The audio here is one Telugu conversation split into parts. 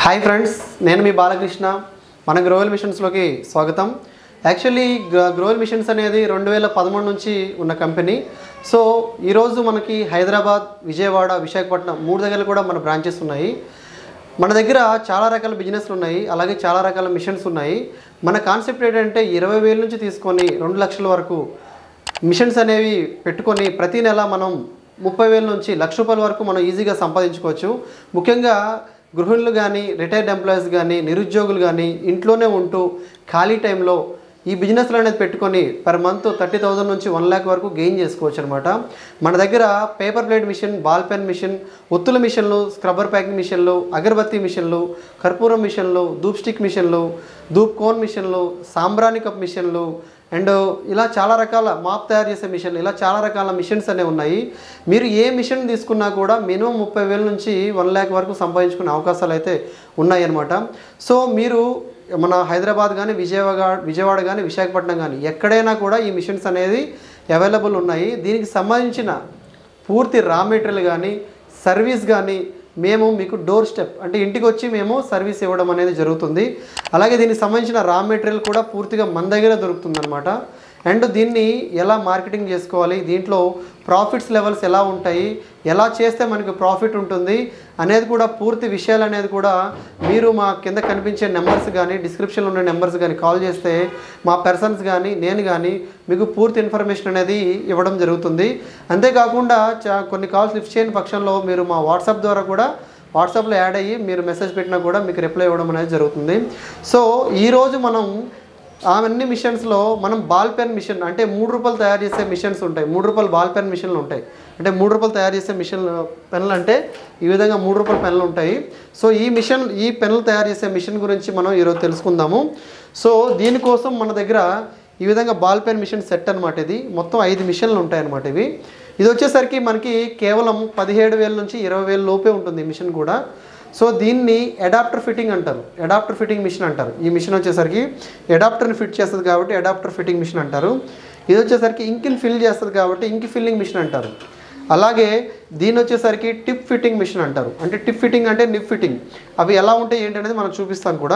హాయ్ ఫ్రెండ్స్ నేను మీ బాలకృష్ణ మన గ్రోవెల్ మిషన్స్లోకి స్వాగతం యాక్చువల్లీ గ్రోవెల్ మిషన్స్ అనేది రెండు వేల పదమూడు నుంచి ఉన్న కంపెనీ సో ఈరోజు మనకి హైదరాబాద్ విజయవాడ విశాఖపట్నం మూడు దగ్గర కూడా మన బ్రాంచెస్ ఉన్నాయి మన దగ్గర చాలా రకాల బిజినెస్లు ఉన్నాయి అలాగే చాలా రకాల మిషన్స్ ఉన్నాయి మన కాన్సెప్ట్ ఏంటంటే ఇరవై వేల నుంచి తీసుకొని రెండు లక్షల వరకు మిషన్స్ అనేవి పెట్టుకొని ప్రతి నెల మనం ముప్పై వేల నుంచి లక్ష రూపాయల వరకు మనం ఈజీగా సంపాదించుకోవచ్చు ముఖ్యంగా గృహిణులు కానీ రిటైర్డ్ ఎంప్లాయీస్ కానీ నిరుద్యోగులు కానీ ఇంట్లోనే ఉంటూ ఖాళీ టైంలో ఈ బిజినెస్లు అనేది పెట్టుకొని పర్ మంత్ థర్టీ థౌజండ్ నుంచి వన్ ల్యాక్ వరకు గెయిన్ చేసుకోవచ్చు అనమాట మన దగ్గర paper plate machine ball pen machine ఒత్తుల మిషన్లు స్క్రబ్బర్ ప్యాకింగ్ మిషన్లు అగరబత్తి మిషన్లు కర్పూరం మిషన్లు ధూప్ స్టిక్ మిషన్లు ధూప్ కోన్ మిషన్లు సాంబ్రాణి కప్ మిషన్లు అండ్ ఇలా చాలా రకాల మాప్ తయారు చేసే మిషన్ ఇలా చాలా రకాల మిషన్స్ అనేవి ఉన్నాయి మీరు ఏ మిషన్ తీసుకున్నా కూడా మినిమం ముప్పై వేల నుంచి వన్ ల్యాక్ వరకు సంపాదించుకునే అవకాశాలు అయితే ఉన్నాయి అన్నమాట సో మీరు మన హైదరాబాద్ కానీ విజయవాడ విజయవాడ కానీ విశాఖపట్నం కానీ ఎక్కడైనా కూడా ఈ మిషన్స్ అనేది అవైలబుల్ ఉన్నాయి దీనికి సంబంధించిన పూర్తి రా మెటీరియల్ కానీ సర్వీస్ కానీ మేము మీకు డోర్ స్టెప్ అంటే ఇంటికి వచ్చి మేము సర్వీస్ ఇవ్వడం అనేది జరుగుతుంది అలాగే దీనికి సంబంధించిన రా మెటీరియల్ కూడా పూర్తిగా మన దగ్గర దొరుకుతుందన్నమాట అండ్ దీన్ని ఎలా మార్కెటింగ్ చేసుకోవాలి దీంట్లో ప్రాఫిట్స్ లెవెల్స్ ఎలా ఉంటాయి ఎలా చేస్తే మనకి ప్రాఫిట్ ఉంటుంది అనేది కూడా పూర్తి విషయాలు అనేది కూడా మీరు మా కింద కనిపించే నెంబర్స్ కానీ డిస్క్రిప్షన్లో ఉన్న నెంబర్స్ కానీ కాల్ చేస్తే మా పర్సన్స్ కానీ నేను కానీ మీకు పూర్తి ఇన్ఫర్మేషన్ అనేది ఇవ్వడం జరుగుతుంది అంతేకాకుండా చా- కొన్ని కాల్స్ లిఫ్ట్ చేయని పక్షంలో మీరు మా వాట్సాప్ ద్వారా కూడా వాట్సాప్లో యాడ్ అయ్యి మీరు మెసేజ్ పెట్టినా కూడా మీకు రిప్లై ఇవ్వడం అనేది జరుగుతుంది సో ఈరోజు మనం అవన్నీ మిషన్స్లో మనం బాల్ పెన్ మిషన్ అంటే మూడు రూపాయలు తయారు చేసే మిషన్స్ ఉంటాయి మూడు రూపాయలు బాల్ పెన్ మిషన్లు ఉంటాయి అంటే మూడు రూపాయలు తయారు చేసే మిషన్ పెన్లు అంటే ఈ విధంగా మూడు రూపాయల పెన్లు ఉంటాయి సో ఈ మిషన్ ఈ పెన్లు తయారు చేసే మిషన్ గురించి మనం ఈరోజు తెలుసుకుందాము సో దీనికోసం మన దగ్గర ఈ విధంగా బాల్ పెన్ మిషన్ సెట్ అనమాట ఇది మొత్తం ఐదు మిషన్లు ఉంటాయి అనమాట ఇవి ఇది వచ్చేసరికి మనకి కేవలం పదిహేడు వేల నుంచి ఇరవై వేల లోపే ఉంటుంది ఈ మిషన్ కూడా సో దీన్ని అడాప్టర్ ఫిట్టింగ్ అంటారు అడాప్టర్ ఫిట్టింగ్ మిషన్ అంటారు ఈ మిషన్ వచ్చేసరికి అడాప్టర్ని ఫిట్ చేస్తుంది కాబట్టి అడాప్టర్ ఫిట్టింగ్ మిషన్ అంటారు ఇది వచ్చేసరికి ఇంకిని ఫిల్ చేస్తుంది కాబట్టి ఇంకి ఫిల్లింగ్ మిషన్ అంటారు అలాగే దీని వచ్చేసరికి టిప్ ఫిట్టింగ్ మిషన్ అంటారు అంటే టిప్ ఫిట్టింగ్ అంటే నిప్ ఫిట్టింగ్ అవి ఎలా ఉంటాయి ఏంటనేది మనం చూపిస్తాను కూడా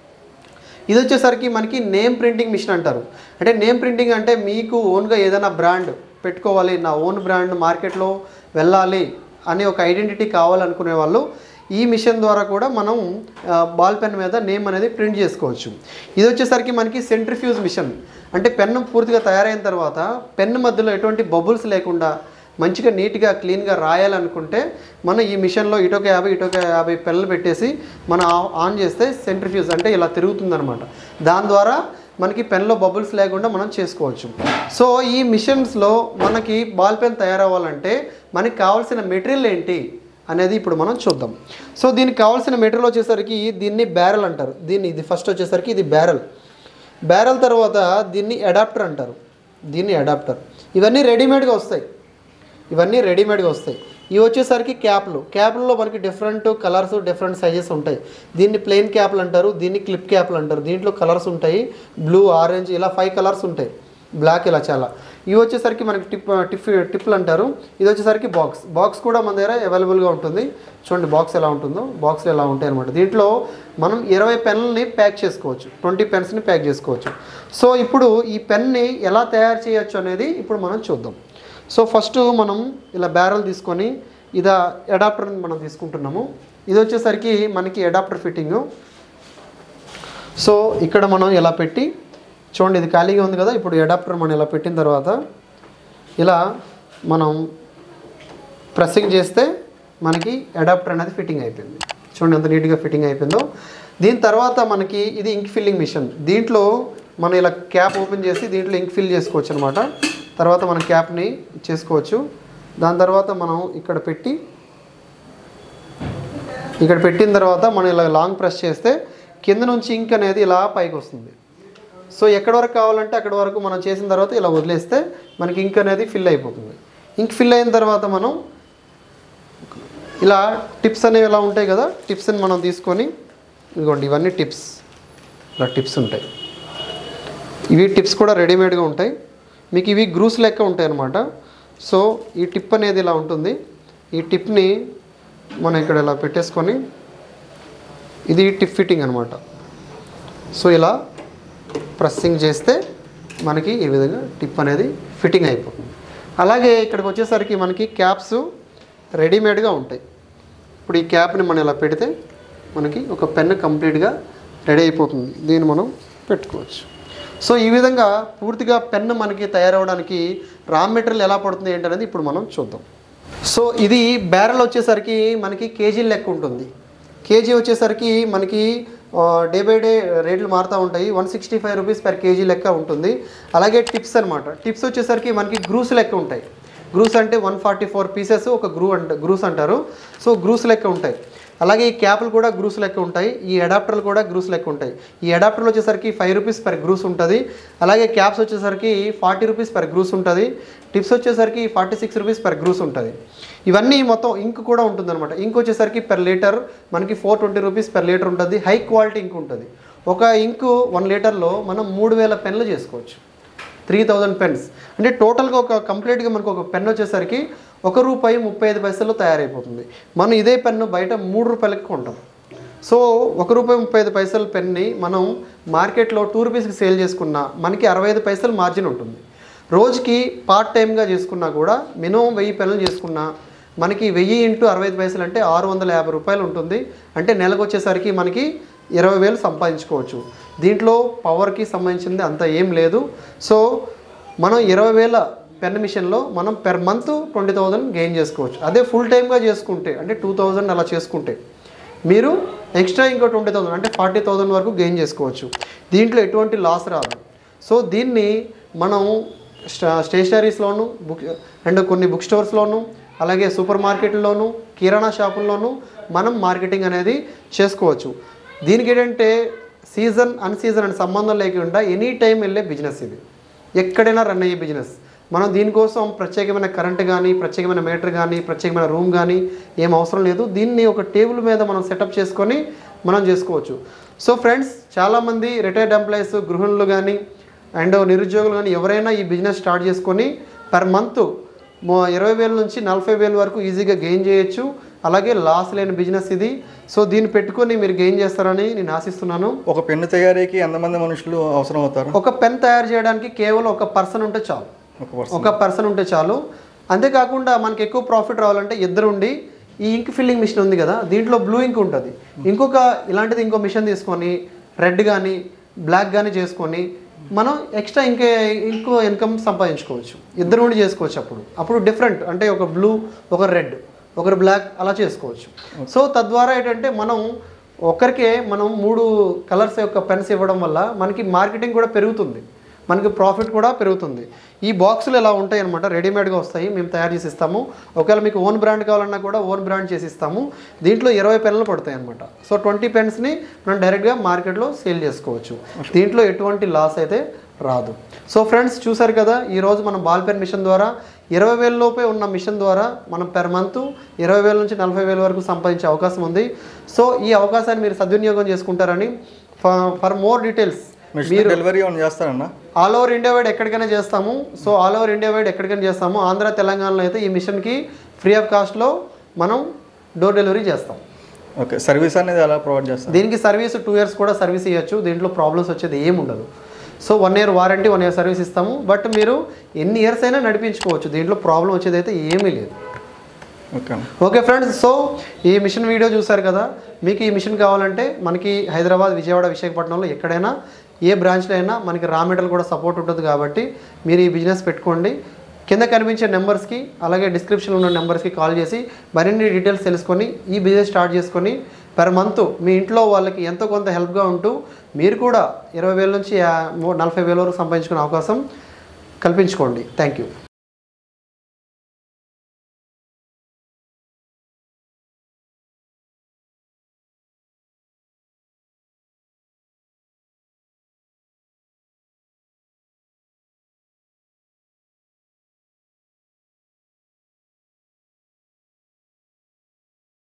ఇది వచ్చేసరికి మనకి నేమ్ ప్రింటింగ్ మిషన్ అంటారు అంటే నేమ్ ప్రింటింగ్ అంటే మీకు ఓన్గా ఏదైనా బ్రాండ్ పెట్టుకోవాలి నా ఓన్ బ్రాండ్ మార్కెట్లో వెళ్ళాలి అనే ఒక ఐడెంటిటీ కావాలనుకునే వాళ్ళు ఈ మిషన్ ద్వారా కూడా మనం ఆ, బాల్ పెన్ మీద నేమ్ అనేది ప్రింట్ చేసుకోవచ్చు ఇది వచ్చేసరికి మనకి సెంట్రిఫ్యూజ్ మిషన్ అంటే పెన్ను పూర్తిగా తయారైన తర్వాత పెన్ను మధ్యలో ఎటువంటి బబుల్స్ లేకుండా మంచిగా నీట్గా క్లీన్గా రాయాలనుకుంటే మనం ఈ మిషన్లో ఇటొక యాభై ఇటొక యాభై పెన్నులు పెట్టేసి మనం ఆ- ఆన్ చేస్తే సెంట్రిఫ్యూజ్ అంటే ఇలా తిరుగుతుందనమాట దాని ద్వారా మనకి పెన్లో బబుల్స్ లేకుండా మనం చేసుకోవచ్చు సో ఈ మిషన్స్లో మనకి బాల్ పెన్ తయారవ్వాలంటే మనకి కావాల్సిన మెటీరియల్ ఏంటి అనేది ఇప్పుడు మనం చూద్దాం సో దీనికి కావాల్సిన మెటీరియల్ వచ్చేసరికి దీన్ని బ్యారెల్ అంటారు దీన్ని ఇది ఫస్ట్ వచ్చేసరికి ఇది బ్యారెల్ బ్యారెల్ తర్వాత దీన్ని అడాప్టర్ అంటారు దీన్ని అడాప్టర్ ఇవన్నీ రెడీమేడ్గా వస్తాయి ఇవన్నీ రెడీమేడ్గా వస్తాయి ఇవి వచ్చేసరికి క్యాప్లు క్యాప్లలో మనకి డిఫరెంట్ కలర్స్ డిఫరెంట్ సైజెస్ ఉంటాయి దీన్ని ప్లెయిన్ క్యాప్లు అంటారు దీన్ని క్లిప్ క్యాప్లు అంటారు దీంట్లో కలర్స్ ఉంటాయి బ్లూ ఆరెంజ్ ఇలా ఫైవ్ కలర్స్ ఉంటాయి బ్లాక్ ఇలా చాలా ఇవి వచ్చేసరికి మనకి టిప్ టిప్ టిప్లు అంటారు ఇది వచ్చేసరికి బాక్స్ బాక్స్ కూడా మన దగ్గర అవైలబుల్గా ఉంటుంది చూడండి బాక్స్ ఎలా ఉంటుందో బాక్స్ ఎలా ఉంటాయి అనమాట దీంట్లో మనం ఇరవై పెన్లని ప్యాక్ చేసుకోవచ్చు ట్వంటీ పెన్స్ని ప్యాక్ చేసుకోవచ్చు సో ఇప్పుడు ఈ పెన్ని ఎలా తయారు చేయొచ్చు అనేది ఇప్పుడు మనం చూద్దాం సో ఫస్ట్ మనం ఇలా బ్యారల్ తీసుకొని ఇదా అడాప్టర్ మనం తీసుకుంటున్నాము ఇది వచ్చేసరికి మనకి అడాప్టర్ ఫిట్టింగ్ సో ఇక్కడ మనం ఇలా పెట్టి చూడండి ఇది ఖాళీగా ఉంది కదా ఇప్పుడు అడాప్టర్ మనం ఇలా పెట్టిన తర్వాత ఇలా మనం ప్రెస్సింగ్ చేస్తే మనకి అడాప్టర్ అనేది ఫిట్టింగ్ అయిపోయింది చూడండి ఎంత నీట్గా ఫిట్టింగ్ అయిపోయిందో దీని తర్వాత మనకి ఇది ఇంక్ ఫిల్లింగ్ మిషన్ దీంట్లో మనం ఇలా క్యాప్ ఓపెన్ చేసి దీంట్లో ఇంక్ ఫిల్ చేసుకోవచ్చు అనమాట తర్వాత మనం క్యాప్ని చేసుకోవచ్చు దాని తర్వాత మనం ఇక్కడ పెట్టి ఇక్కడ పెట్టిన తర్వాత మనం ఇలా లాంగ్ ప్రెస్ చేస్తే కింద నుంచి ఇంక్ అనేది ఇలా పైకి వస్తుంది సో ఎక్కడి వరకు కావాలంటే అక్కడి వరకు మనం చేసిన తర్వాత ఇలా వదిలేస్తే మనకి ఇంక్ అనేది ఫిల్ అయిపోతుంది ఇంక్ ఫిల్ అయిన తర్వాత మనం ఇలా టిప్స్ అనేవి ఇలా ఉంటాయి కదా టిప్స్ని మనం తీసుకొని ఇదిగోండి ఇవన్నీ టిప్స్ ఇలా టిప్స్ ఉంటాయి ఇవి టిప్స్ కూడా రెడీమేడ్గా ఉంటాయి మీకు ఇవి గ్రూస్ లెక్క ఉంటాయి అన్నమాట సో ఈ టిప్ అనేది ఇలా ఉంటుంది ఈ టిప్ని మనం ఇక్కడ ఇలా పెట్టేసుకొని ఇది టిప్ ఫిట్టింగ్ అనమాట సో ఇలా ప్రెస్సింగ్ చేస్తే మనకి ఈ విధంగా టిప్ అనేది ఫిట్టింగ్ అయిపోతుంది అలాగే ఇక్కడికి వచ్చేసరికి మనకి క్యాప్స్ రెడీమేడ్గా ఉంటాయి ఇప్పుడు ఈ క్యాప్ని మనం ఇలా పెడితే మనకి ఒక పెన్ కంప్లీట్గా రెడీ అయిపోతుంది దీన్ని మనం పెట్టుకోవచ్చు సో ఈ విధంగా పూర్తిగా పెన్ మనకి తయారవడానికి రా మెటీరియల్ ఎలా పడుతుంది ఏంటనేది ఇప్పుడు మనం చూద్దాం సో ఇది బ్యారెల్ వచ్చేసరికి మనకి కేజీ లెక్క ఉంటుంది కేజీ వచ్చేసరికి మనకి డే బై డే రేట్లు మారుతూ ఉంటాయి one sixty five rupees per KG లెక్క ఉంటుంది అలాగే టిప్స్ అనమాట టిప్స్ వచ్చేసరికి మనకి గ్రూస్ లెక్క ఉంటాయి గ్రూస్ అంటే వన్ ఫార్టీ ఫోర్ పీసెస్ ఒక గ్రూ అంట గ్రూస్ అంటారు సో గ్రూస్ లెక్క ఉంటాయి అలాగే ఈ క్యాప్లు కూడా గ్రూస్ లెక్క ఉంటాయి ఈ అడాప్టర్లు కూడా గ్రూస్ లెక్క ఉంటాయి ఈ అడాప్టర్లు వచ్చేసరికి ఫైవ్ రూపీస్ పర్ గ్రూస్ ఉంటుంది అలాగే క్యాప్స్ వచ్చేసరికి ఫార్టీ రూపీస్ పర్ గ్రూస్ ఉంటుంది టిప్స్ వచ్చేసరికి ఫార్టీ సిక్స్ రూపీస్ పర్ గ్రూస్ ఉంటుంది ఇవన్నీ మొత్తం ఇంక్ కూడా ఉంటుంది అనమాట ఇంక్ వచ్చేసరికి పెర్ లీటర్ మనకి four twenty rupees per litre ఉంటుంది హై క్వాలిటీ ఇంక్ ఉంటుంది ఒక ఇంకు వన్ లీటర్లో మనం మూడు వేల పెన్లు చేసుకోవచ్చు త్రీ థౌజండ్ పెన్స్ అంటే టోటల్గా ఒక కంప్లీట్గా మనకు ఒక పెన్ వచ్చేసరికి ఒక రూపాయి ముప్పై ఐదు పైసలు తయారైపోతుంది మనం ఇదే పెన్ను బయట మూడు రూపాయలకి కొంటాం సో ఒక రూపాయి ముప్పై ఐదు పైసల పెన్ని మనం మార్కెట్లో టూ రూపీస్కి సేల్ చేసుకున్నా మనకి అరవై ఐదు పైసలు మార్జిన్ ఉంటుంది రోజుకి పార్ట్ టైంగా చేసుకున్నా కూడా మినిమం వెయ్యి పెన్నులు చేసుకున్నా మనకి వెయ్యి ఇంటూ అరవై ఐదు పైసలు అంటే ఆరు వందల యాభై రూపాయలు ఉంటుంది అంటే నెలకు వచ్చేసరికి మనకి ఇరవై వేలు సంపాదించుకోవచ్చు దీంట్లో పవర్కి సంబంధించింది అంత ఏం లేదు సో మనం ఇరవై వేల పెన్ మిషన్లో మనం per month twenty thousand gain చేసుకోవచ్చు అదే ఫుల్ టైమ్గా చేసుకుంటే అంటే టూ థౌజండ్ అలా చేసుకుంటే మీరు ఎక్స్ట్రా ఇంకో ట్వంటీ థౌసండ్ అంటే ఫార్టీ థౌసండ్ వరకు గెయిన్ చేసుకోవచ్చు దీంట్లో ఎటువంటి లాస్ రాదు సో దీన్ని మనం స్టా స్టేషనరీస్లోను బుక్ అండ్ కొన్ని బుక్ స్టోర్స్లోను అలాగే సూపర్ మార్కెట్లోను కిరాణా షాపుల్లోనూ మనం మార్కెటింగ్ అనేది చేసుకోవచ్చు దీనికి ఏంటంటే సీజన్ అన్ సీజన్ అని సంబంధం లేకుండా ఎనీ టైం వెళ్ళే బిజినెస్ ఇది ఎక్కడైనా రన్ అయ్యే బిజినెస్ మనం దీనికోసం ప్రత్యేకమైన కరెంట్ కానీ ప్రత్యేకమైన మీటర్ కానీ ప్రత్యేకమైన రూమ్ కానీ ఏం అవసరం లేదు దీన్ని ఒక టేబుల్ మీద మనం సెటప్ చేసుకొని మనం చేసుకోవచ్చు సో ఫ్రెండ్స్ చాలామంది రిటైర్డ్ ఎంప్లాయీస్ గృహిణులు కానీ అండ్ నిరుద్యోగులు కానీ ఎవరైనా ఈ బిజినెస్ స్టార్ట్ చేసుకొని పర్ మంత్ ఇరవై వేల నుంచి నలభై వేల వరకు ఈజీగా గెయిన్ చేయొచ్చు అలాగే లాస్ లేని బిజినెస్ ఇది సో దీన్ని పెట్టుకొని మీరు గెయిన్ చేస్తారని నేను ఆశిస్తున్నాను ఒక పెన్ను తయారీకి ఎంతమంది మనుషులు అవసరం అవుతారు ఒక పెన్ తయారు చేయడానికి కేవలం ఒక పర్సన్ ఉంటే చాలు ఒక పర్సన్ ఒక పర్సన్ ఉంటే చాలు అంతేకాకుండా మనకి ఎక్కువ ప్రాఫిట్ రావాలంటే ఇద్దరు ఉండి ఈ ఇంక్ ఫిల్లింగ్ మిషన్ ఉంది కదా దీంట్లో బ్లూ ఇంక్ ఉంటుంది ఇంకొక ఇలాంటిది ఇంకో మిషన్ తీసుకొని రెడ్ కానీ బ్లాక్ కానీ చేసుకొని మనం ఎక్స్ట్రా ఇంకే ఇంకో ఇన్కమ్ సంపాదించుకోవచ్చు ఇద్దరు ఉండి చేసుకోవచ్చు అప్పుడు అప్పుడు డిఫరెంట్ అంటే ఒక బ్లూ ఒక రెడ్ ఒకరు బ్లాక్ అలా చేసుకోవచ్చు సో తద్వారా ఏంటంటే మనం ఒకరికే మనం మూడు కలర్స్ యొక్క పెన్స్ ఇవ్వడం వల్ల మనకి మార్కెటింగ్ కూడా పెరుగుతుంది మనకి ప్రాఫిట్ కూడా పెరుగుతుంది ఈ బాక్సులు ఇలా ఉంటాయి అనమాట రెడీమేడ్గా వస్తాయి మేము తయారు చేసి ఇస్తాము ఒకవేళ మీకు ఓన్ బ్రాండ్ కావాలన్నా కూడా ఓన్ బ్రాండ్ చేసి ఇస్తాము దీంట్లో ఇరవై పెన్నులు పడతాయి అనమాట సో ట్వంటీ పెన్స్ని మనం డైరెక్ట్గా మార్కెట్లో సేల్ చేసుకోవచ్చు దీంట్లో ఎటువంటి లాస్ అయితే రాదు సో ఫ్రెండ్స్ చూసారు కదా ఈరోజు మనం బాల్ పెన్ మిషన్ ద్వారా ఇరవై వేల లోపే ఉన్న మిషన్ ద్వారా మనం పెర్ మంత్ ఇరవై వేల నుంచి నలభై వేల వరకు సంపాదించే అవకాశం ఉంది సో ఈ అవకాశాన్ని మీరు సద్వినియోగం చేసుకుంటారని for more details machine delivery ఏమైనా చేస్తారన్నా ఆల్ ఓవర్ ఇండియా వైడ్ ఎక్కడికైనా చేస్తాము so all over India wide ఎక్కడికైనా చేస్తాము ఆంధ్ర తెలంగాణలో అయితే ఈ మిషన్కి ఫ్రీ ఆఫ్ కాస్ట్లో మనం డోర్ డెలివరీ చేస్తాం ఓకే సర్వీస్ అనేది ఎలా ప్రొవైడ్ చేస్తారు దీనికి సర్వీస్ టూ ఇయర్స్ కూడా సర్వీస్ ఇవ్వచ్చు దీంట్లో ప్రాబ్లమ్స్ వచ్చేది ఏమి ఉండదు so one year warranty one year service ఇస్తాము బట్ మీరు ఎన్ని ఇయర్స్ అయినా నడిపించుకోవచ్చు దీంట్లో ప్రాబ్లం వచ్చేది అయితే ఏమీ లేదు ఓకే ఓకే ఫ్రెండ్స్ సో ఈ మిషన్ వీడియో చూసారు కదా మీకు ఈ మిషన్ కావాలంటే మనకి హైదరాబాద్ విజయవాడ విశాఖపట్నంలో ఎక్కడైనా ఏ బ్రాంచ్లో అయినా మనకి రా మెటీరియల్ కూడా సపోర్ట్ ఉంటుంది కాబట్టి మీరు ఈ బిజినెస్ పెట్టుకోండి కింద కనిపించే నెంబర్స్కి అలాగే డిస్క్రిప్షన్లో ఉన్న నెంబర్స్కి కాల్ చేసి మరిన్ని డీటెయిల్స్ తెలుసుకొని ఈ బిజినెస్ స్టార్ట్ చేసుకొని పర్ మంత్ మీ ఇంట్లో వాళ్ళకి ఎంతో కొంత హెల్ప్గా ఉంటూ మీరు కూడా ఇరవై వేల నుంచి యా- మూ- నలభై వేల వరకు సంపాదించుకునే అవకాశం కల్పించుకోండి థ్యాంక్ యూ